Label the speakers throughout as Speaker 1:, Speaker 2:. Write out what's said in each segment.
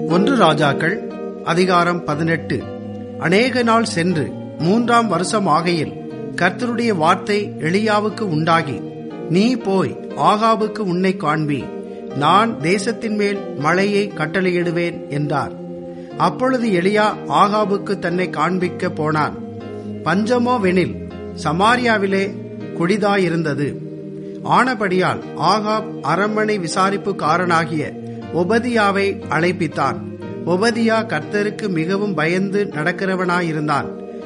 Speaker 1: ஒன்று ராஜாக்கள் அதிகாரம் பதினெட்டு அநேக நாள் சென்று மூன்றாம் வருஷம் ஆகையில் கர்த்தருடைய வார்த்தை எளியாவுக்கு உண்டாகி நீ போய் ஆகாபுக்கு உன்னை காண்பி நான் தேசத்தின் மேல் மழையை கட்டளையிடுவேன் என்றார் அப்பொழுது எளியா ஆகாபுக்கு தன்னை காண்பிக்க போனான் பஞ்சமோ வெனில் சமாரியாவிலே குடிதாயிருந்தது ஆனபடியால் ஆகாப் அரண்மனை விசாரிப்புக்காரனாகிய ஒபதியாவை அழைப்பித்தான் ஒபதியா கர்த்தருக்கு மிகவும் பயந்து நடக்கிறவனாயிருந்தான்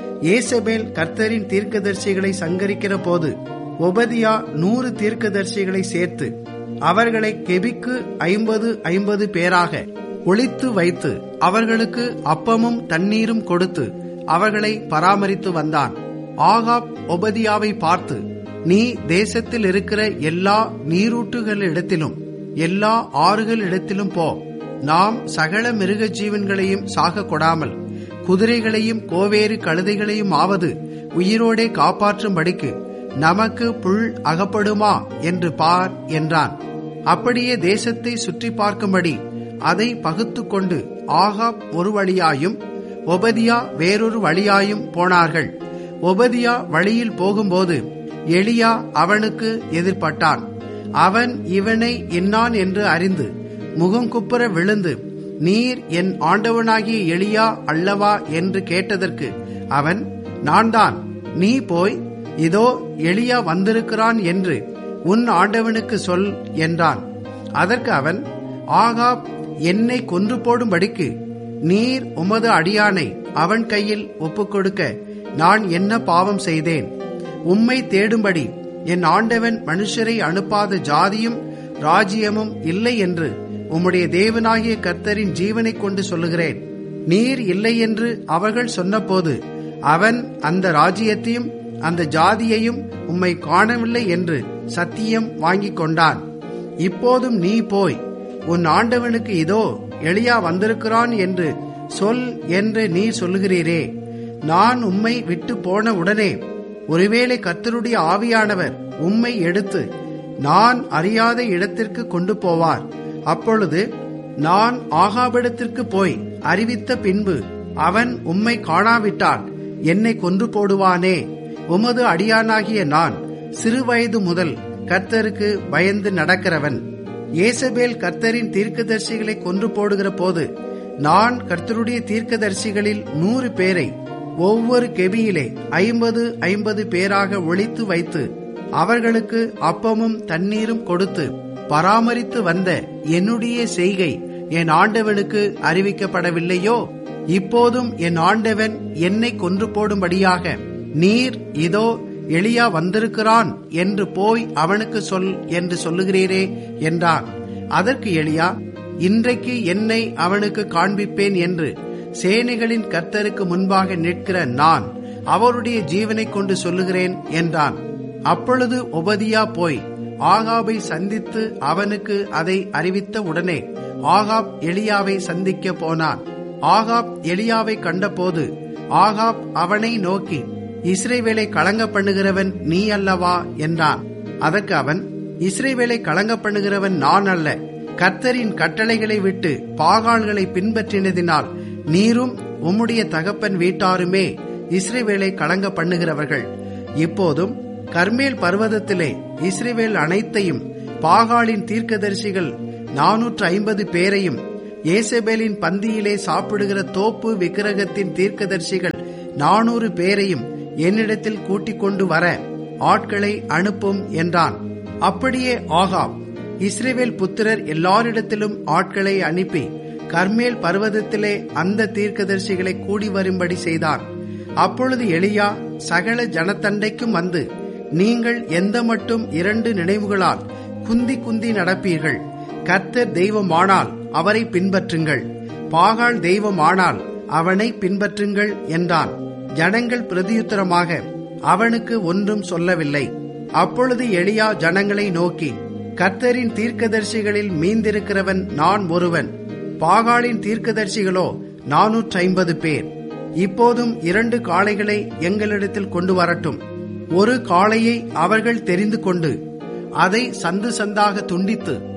Speaker 1: ஏசபேல் கர்த்தரின் தீர்க்கதரிசிகளை சங்கரிக்கிற போது ஒபதியா நூறு தீர்க்கதரிசிகளை சேர்த்து அவர்களை கெபிக்கு ஐம்பது ஐம்பது பேராக ஒளித்து வைத்து அவர்களுக்கு அப்பமும் தண்ணீரும் கொடுத்து அவர்களை பராமரித்து வந்தான் ஆகாப் ஒபதியாவை பார்த்து நீ தேசத்தில் இருக்கிற எல்லா நீரூற்றுகளிடத்திலும் எல்லா ஆறுகளிடத்திலும் போ நாம் சகல மிருக ஜீவன்களையும் சாக கொடாமல் குதிரைகளையும் கோவேறு கழுதைகளையும் ஆவது உயிரோடே காப்பாற்றும்படிக்கு நமக்கு புல் அகப்படுமா என்று பார் என்றான் அப்படியே தேசத்தை சுற்றி பார்க்கும்படி அதை பகுத்து கொண்டு ஆகாப் ஒரு வழியாயும் ஒபதியா வேறொரு வழியாயும் போனார்கள் ஒபதியா வழியில் போகும்போது எளியா அவனுக்கு எதிர்பட்டான் அவன் இவனை என்னான் என்று அறிந்து முகங்குப்புற விழுந்து நீர் என் ஆண்டவனாகிய எளியா அல்லவா என்று கேட்டதற்கு அவன் நான் தான் நீ போய் இதோ எளியா வந்திருக்கிறான் என்று உன் ஆண்டவனுக்கு சொல் என்றான் அதற்கு அவன் ஆகாப் என்னை கொன்று போடும்படிக்கு நீர் உமது அடியானை அவன் கையில் ஒப்புக்கொடுக்க நான் என்ன பாவம் செய்தேன் உம்மை தேடும்படி என் ஆண்டவன் மனுஷரை அனுப்பாத ஜாதியும் ராஜ்யமும் இல்லை என்று உம்முடைய தேவனாகிய கர்த்தரின் ஜீவனை கொண்டு சொல்லுகிறேன் நீர் இல்லை என்று அவர்கள் சொன்னபோது அவன் அந்த ராஜ்யத்தையும் அந்த ஜாதியையும் உம்மை காணவில்லை என்று சத்தியம் வாங்கிக் கொண்டான் இப்போதும் நீ போய் உன் ஆண்டவனுக்கு இதோ எளியா வந்திருக்கிறான் என்று சொல் என்று நீ சொல்லுகிறீரே நான் உம்மை விட்டு போன உடனே ஒருவேளை கர்த்தருடைய ஆவியானவர் உம்மை எடுத்து நான் அறியாத இடத்திற்கு கொண்டு போவார் அப்பொழுது நான் ஆகாபிடத்திற்கு போய் அறிவித்த பின்பு அவன் உம்மை காணாவிட்டால் என்னை கொன்று போடுவானே உமது அடியானாகிய நான் சிறுவயது முதல் கர்த்தருக்கு பயந்து நடக்கிறவன் ஏசபேல் கர்த்தரின் தீர்க்கதரிசிகளை கொன்று போடுகிற போது நான் கர்த்தருடைய தீர்க்கதரிசிகளில் நூறு பேரை ஒவ்வொரு கெபியிலே ஐம்பது ஐம்பது பேராக ஒழித்து வைத்து அவர்களுக்கு அப்பமும் தண்ணீரும் கொடுத்து பராமரித்து வந்த என்னுடைய செய்கை என் ஆண்டவனுக்கு அறிவிக்கப்படவில்லையோ இப்போதும் என் ஆண்டவன் என்னை கொன்று போடும்படியாக நீர் இதோ எளியா வந்திருக்கிறான் என்று போய் அவனுக்கு சொல் என்று சொல்லுகிறீரே என்றான் அதற்கு எளியா இன்றைக்கு என்னை அவனுக்கு காண்பிப்பேன் என்று சேனைகளின் கர்த்தருக்கு முன்பாக நிற்கிற நான் அவருடைய ஜீவனை கொண்டு சொல்லுகிறேன் என்றான் அப்பொழுது ஒபதியா போய் ஆகாபை சந்தித்து அவனுக்கு அதை அறிவித்த உடனே ஆகாப் எளியாவை சந்திக்க போனான் ஆகாப் எளியாவை கண்டபோது ஆகாப் அவனை நோக்கி இஸ்ரேவேலை கலங்க பண்ணுகிறவன் நீ அல்லவா என்றான் அதற்கு அவன் இஸ்ரேவேலை கலங்க பண்ணுகிறவன் நான் அல்ல கர்த்தரின் கட்டளைகளை விட்டு பாகால்களை பின்பற்றினதினால் நீரும் உம்முடைய தகப்பன் வீட்டாருமே இஸ்ரேவேலை கலங்க பண்ணுகிறவர்கள் இப்போதும் கர்மேல் பர்வதத்திலே இஸ்ரேவேல் அனைத்தையும் பாகாலின் தீர்க்கதரிசிகள் நானூற்று ஐம்பது பேரையும் ஏசபேலின் பந்தியிலே சாப்பிடுகிற தோப்பு விக்கிரகத்தின் தீர்க்கதரிசிகள் நானூறு பேரையும் என்னிடத்தில் கூட்டிக் கொண்டு வர ஆட்களை அனுப்பும் என்றான் அப்படியே ஆகாப் இஸ்ரேவேல் புத்திரர் எல்லாரிடத்திலும் ஆட்களை அனுப்பி கர்மேல் பர்வதத்திலே அந்த தீர்க்கதரிசிகளை கூடி வரும்படி செய்தான் அப்பொழுது எளியா சகல ஜனத்தண்டைக்கும் வந்து நீங்கள் எந்த மட்டும் இரண்டு நினைவுகளால் குந்தி குந்தி நடப்பீர்கள் கர்த்தர் தெய்வமானால் அவரை பின்பற்றுங்கள் பாகால் தெய்வமானால் அவனை பின்பற்றுங்கள் என்றான் ஜனங்கள் பிரதியுத்தரமாக அவனுக்கு ஒன்றும் சொல்லவில்லை அப்பொழுது எளியா ஜனங்களை நோக்கி கர்த்தரின் தீர்க்கதரிசிகளில் மீந்திருக்கிறவன் நான் ஒருவன் பாகாலின் தீர்க்கதரிசிகளோ நானூற்றி ஐம்பது பேர் இப்போதும் இரண்டு காளைகளை எங்களிடத்தில் கொண்டு வரட்டும் ஒரு காளையை அவர்கள் தெரிந்து கொண்டு அதை சந்து சந்தாக துண்டித்து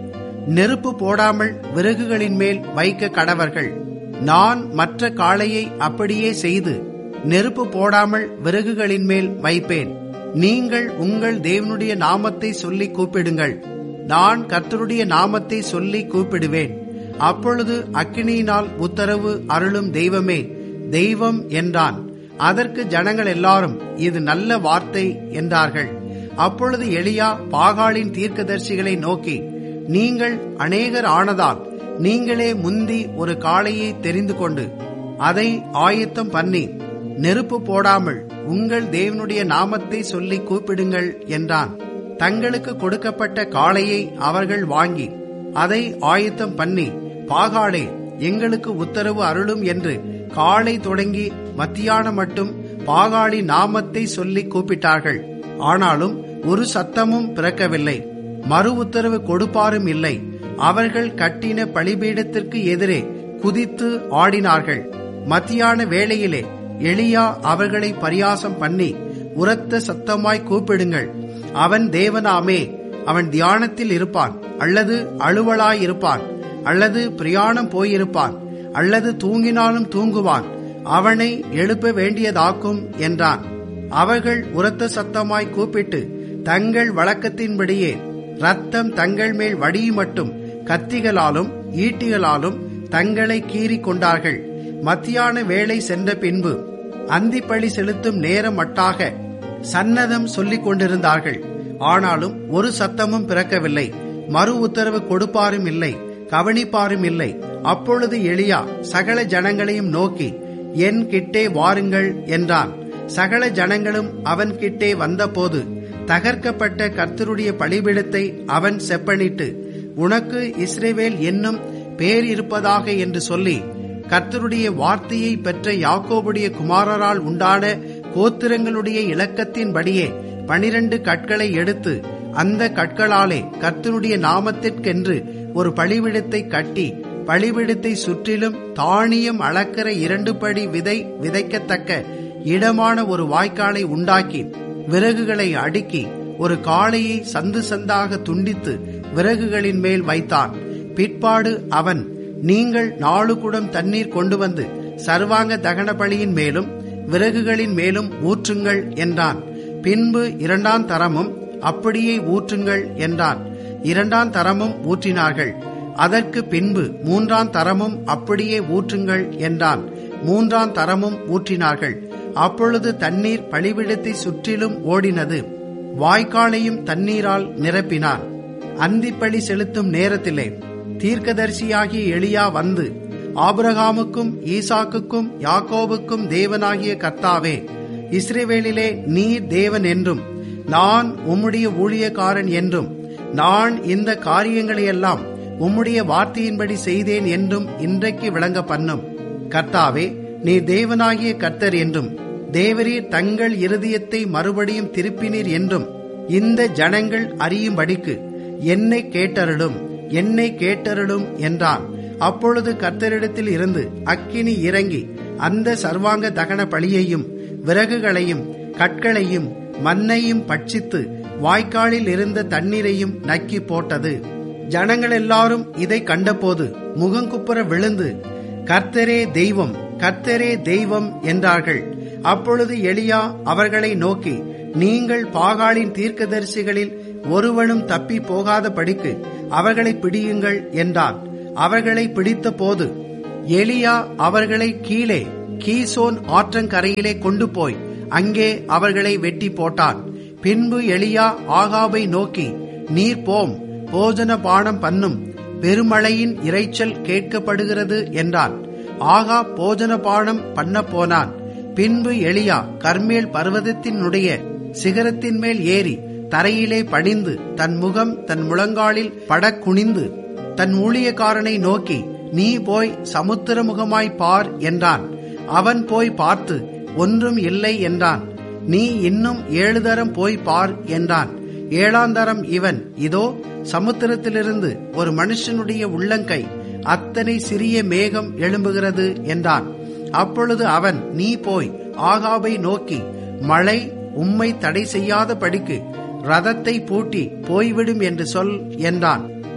Speaker 1: நெருப்பு போடாமல் விறகுகளின் மேல் வைக்க கடவர்கள் நான் மற்ற காளையை அப்படியே செய்து நெருப்பு போடாமல் விறகுகளின் மேல் வைப்பேன் நீங்கள் உங்கள் தேவனுடைய நாமத்தை சொல்லி கூப்பிடுங்கள் நான் கர்த்தருடைய நாமத்தை சொல்லி கூப்பிடுவேன் அப்பொழுது அக்கினியினால் உத்தரவு அருளும் தெய்வமே தெய்வம் என்றான் அதற்கு ஜனங்கள் எல்லாரும் இது நல்ல வார்த்தை என்றார்கள் அப்பொழுது எலியா பாகாலின் தீர்க்கதரிசிகளை நோக்கி நீங்கள் அநேகர் ஆனதால் நீங்களே முந்தி ஒரு காளையை தெரிந்து கொண்டு அதை ஆயத்தம் பண்ணி நெருப்பு போடாமல் உங்கள் தேவனுடைய நாமத்தை சொல்லி கூப்பிடுங்கள் என்றான் தங்களுக்கு கொடுக்கப்பட்ட காளையை அவர்கள் வாங்கி அதை ஆயத்தம் பண்ணி பாகாலே எங்களுக்கு உத்தரவு அருளும் என்று காலை தொடங்கி மத்தியானம் மட்டும் பாகாளி நாமத்தை சொல்லி கூப்பிட்டார்கள் ஆனாலும் ஒரு சத்தமும் பிறக்கவில்லை மறு உத்தரவு கொடுப்பாரும் இல்லை அவர்கள் கட்டின பலிபீடத்திற்கு எதிரே குதித்து ஆடினார்கள் மத்தியான வேளையிலே எளியா அவர்களை பரியாசம் பண்ணி உரத்த சத்தமாய் கூப்பிடுங்கள் அவன் தேவனாமே அவன் தியானத்தில் இருப்பான் அல்லது அலுவலாயிருப்பான் அல்லது பிரயாணம் போயிருப்பான் அல்லது தூங்கினாலும் தூங்குவான் அவனை எழுப்ப வேண்டியதாக்கும் என்றான் அவர்கள் உரத்த சத்தமாய் கூப்பிட்டு தங்கள் வழக்கத்தின்படியே ரத்தம் தங்கள் மேல் வடியும் மட்டும் கத்திகளாலும் ஈட்டிகளாலும் தங்களை கீறி கொண்டார்கள் மத்தியான வேலை சென்ற பின்பு அந்திப்பழி செலுத்தும் நேரம் மட்டாக சன்னதம் சொல்லிக் கொண்டிருந்தார்கள் ஆனாலும் ஒரு சத்தமும் பிறக்கவில்லை மறு உத்தரவு கொடுப்பாரும் இல்லை கவனிப்பாரும் இல்லை அப்பொழுது எளியா சகல ஜனங்களையும் நோக்கி என் கிட்டே வாருங்கள் என்றான் சகல ஜனங்களும் அவன் கிட்டே வந்தபோது தகர்க்கப்பட்ட கர்த்தருடைய பலிபீடத்தை அவன் செப்பனிட்டு உனக்கு இஸ்ரேவேல் என்னும் பேர் இருப்பதாக என்று சொல்லி கர்த்தருடைய வார்த்தையை பெற்ற யாக்கோபுடைய குமாரரால் உண்டான கோத்திரங்களுடைய இலக்கத்தின்படியே பனிரண்டு கற்களை எடுத்து அந்த கற்களாலே கர்த்தருடைய நாமத்திற்கென்று ஒரு பழிவிடத்தை கட்டி பழிவிடத்தை சுற்றிலும் தானியம் அளக்கிற இரண்டு படி விதை விதைக்கத்தக்க இடமான ஒரு வாய்க்காலை உண்டாக்கி விறகுகளை அடுக்கி ஒரு காளையை சந்து சந்தாக துண்டித்து விறகுகளின் மேல் வைத்தான் பிற்பாடு அவன் நீங்கள் நாலு குடம் தண்ணீர் கொண்டு வந்து சர்வாங்க தகன பலியின் மேலும் விறகுகளின் மேலும் ஊற்றுங்கள் என்றான் பின்பு இரண்டாம் தரமும் அப்படியே ஊற்றுங்கள் என்றான் இரண்டாம் தரமும் ஊற்றினார்கள் அதற்கு பின்பு மூன்றாம் தரமும் அப்படியே ஊற்றுங்கள் என்றான் மூன்றாம் தரமும் ஊற்றினார்கள் அப்பொழுது தண்ணீர் பழிவிடத்தை சுற்றிலும் ஓடினது வாய்க்காலையும் தண்ணீரால் நிரப்பினான் அந்திப்பழி செலுத்தும் நேரத்திலே தீர்க்கதரிசியாகிய எளியா வந்து ஆபிரகாமுக்கும் ஈசாக்குக்கும் யாக்கோவுக்கும் தேவனாகிய கர்த்தாவே இஸ்ரேவேலிலே நீர் தேவன் என்றும் நான் உம்முடைய ஊழியக்காரன் என்றும் நான் இந்த காரியங்களையெல்லாம் உம்முடைய வார்த்தையின்படி செய்தேன் என்றும் இன்றைக்கு விளங்க பண்ணும் கர்த்தாவே நீ தேவனாகிய கர்த்தர் என்றும் தேவரீர் தங்கள் இருதயத்தை மறுபடியும் திருப்பினீர் என்றும் இந்த ஜனங்கள் அறியும்படிக்கு என்னை கேட்டருளும் என்னை கேட்டருளும் என்றான் அப்பொழுது கர்த்தரிடத்தில் இருந்து அக்கினி இறங்கி அந்த சர்வாங்க தகன பலியையும் விறகுகளையும் கற்களையும் மண்ணையும் பட்சித்து வாய்க்காலில் இருந்த தண்ணீரையும் நக்கி போட்டது ஜனங்கள் எல்லாரும் இதை கண்டபோது முகங்குப்புற விழுந்து கர்த்தரே தெய்வம் கர்த்தரே தெய்வம் என்றார்கள் அப்பொழுது எளியா அவர்களை நோக்கி நீங்கள் பாகாலின் தீர்க்கதரிசிகளில் ஒருவனும் தப்பி போகாத படிக்கு அவர்களை பிடியுங்கள் என்றான் அவர்களை பிடித்த போது எலியா அவர்களை கீழே கீசோன் ஆற்றங்கரையிலே கொண்டு போய் அங்கே அவர்களை வெட்டி போட்டான் பின்பு எலியா ஆகாபை நோக்கி நீர் போம் போஜன பானம் பண்ணும் பெருமழையின் இரைச்சல் கேட்கப்படுகிறது என்றான் ஆகா போஜன பானம் பண்ண போனான் பின்பு எலியா கர்மேல் பர்வதத்தினுடைய சிகரத்தின் மேல் ஏறி தரையிலே பணிந்து தன் முகம் தன் முழங்காலில் படக்குனிந்து தன் ஊழியக்காரனை நோக்கி நீ போய் சமுத்திர முகமாய் பார் என்றான் அவன் போய் பார்த்து ஒன்றும் இல்லை என்றான் நீ இன்னும் ஏழு தரம் போய் பார் என்றான் ஏழாந்தரம் இவன் இதோ சமுத்திரத்திலிருந்து ஒரு மனுஷனுடைய உள்ளங்கை அத்தனை சிறிய மேகம் எழும்புகிறது என்றான் அப்பொழுது அவன் நீ போய் ஆகாபை நோக்கி மழை உம்மை தடை செய்யாத படிக்கு ரதத்தை பூட்டி போய்விடும் என்று சொல் என்றான்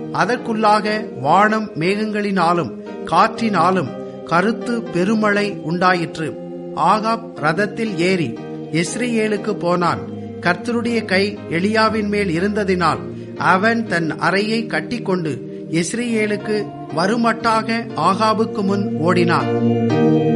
Speaker 1: அதற்குள்ளாக வானம் மேகங்களினாலும் காற்றினாலும் கருத்து பெருமழை உண்டாயிற்று ஆகாப் ரதத்தில் ஏறி எஸ்ரேலுக்கு போனான் கர்த்தருடைய கை எலியாவின் மேல் இருந்ததினால் அவன் தன் அறையை கட்டிக்கொண்டு எஸ்ரேலுக்கு வருமட்டாக ஆகாபுக்கு முன் ஓடினான்